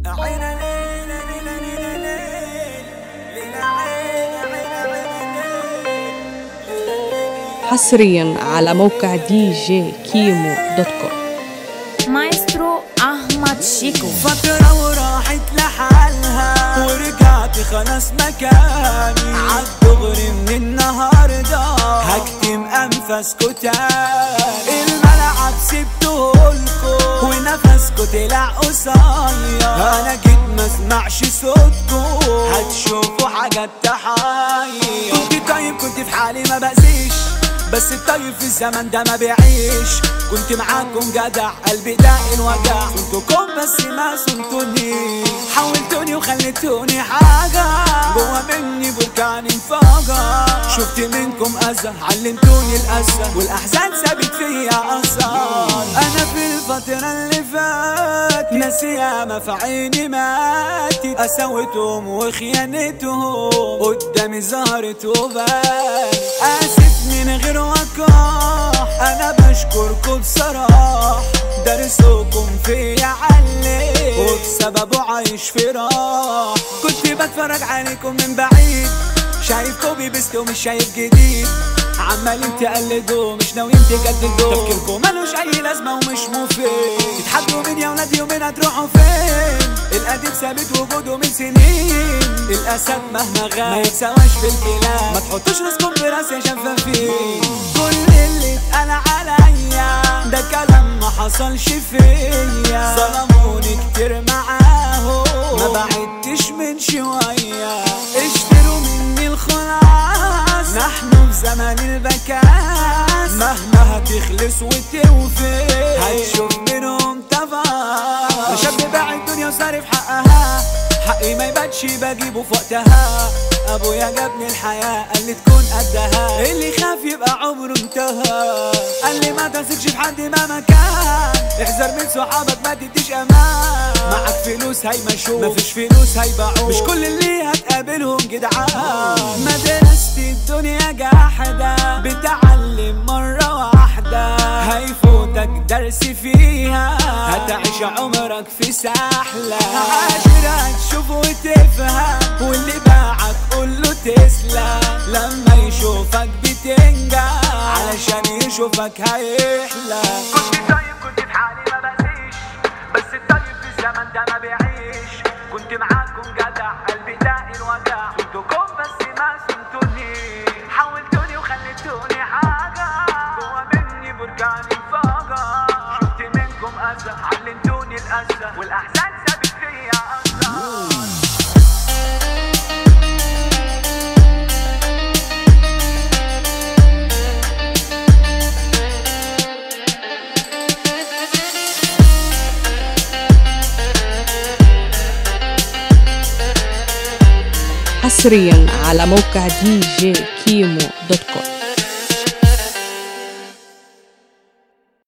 حصريا على موقع دي جي كيمو دوت كوم مايسترو احمد شيكو فترة وراحت لحالها ورجعت خلاص مكاني عالدغري من النهاردة هكتم انفاسكو تاني الملعب سبتهولكو ونفسكو طلع قصير انا جيت ما اسمعش صوتكو هتشوفوا حاجات تحير كنت طيب كنت في حالي ما بأذيش بس الطيب في الزمن ده ما بيعيش كنت معاكم جدع قلبي ده الوجع صنتكم بس ما صنتوني حولتوني وخليتوني حاجة جوا مني بركان انفجر شفت منكم أذى علمتوني الأذى والأحزان سابت فيا أثر أنا في الفترة اللي فاتت ناس ياما في عيني ماتت قساوتهم وخيانتهم قدامي ظهرت وبان آسف من غير وقاح أنا بشكركم بصراحة درسكم فيا علي وبسببه عايش في راح كنت بتفرج عليكم من بعيد شايف كوبي بيست ومش شايف جديد عمالين تقلدوا مش ناويين تجددوا تفكيركم ملوش اي لازمه ومش مفيد تتحدوا مين يا ولاد يومين هتروحوا فين القديم ثابت وجوده من سنين الاسد مهما غاب ما يتسواش في الكلام ما تحطوش راسكم براس يا شفافين كل اللي اتقال عليا ده كلام ما حصلش فيا ظلموني كتير معاهم ما بعدتش من شويه اشتروا مني الخلاص نحن في زمن البكاس مهما هتخلص وتوفي هتشوف منهم تفاصيل شاب باع الدنيا وصارف حقها حقي ما يبانش بجيبه في وقتها ابويا جابني الحياة قال لي تكون قدها اللي خاف يبقى عمره انتهى قال لي ما تثقش في حد ما مكان احذر من صحابك ما تديش امان معك فلوس هيمشوك مفيش فلوس هيبيعوك مش كل اللي هتقابلهم جدعان مدرسة الدنيا جاحدة بتعلم مرة واحدة هيفوتك درس فيها هتعيش عمرك في سحلة عاشر هتشوف وتفهم واللي باعك قوله تسلم لما يشوفك بتنجح علشان يشوفك هيحلى كنت طيب كنت في حالي ما بأذيش بس الطيب في الزمن ده ما بيعيش كنت معاكم جدع قلبي ده الوجع صنتكم بس ما صنتوني حولتوني وخليتوني حاجة جوا مني بركان انفجر شفت منكم أذى علمتوني الأذى والأحزان سابت فيا أثر حصريا على موقع دي جي كيمو دوت كوم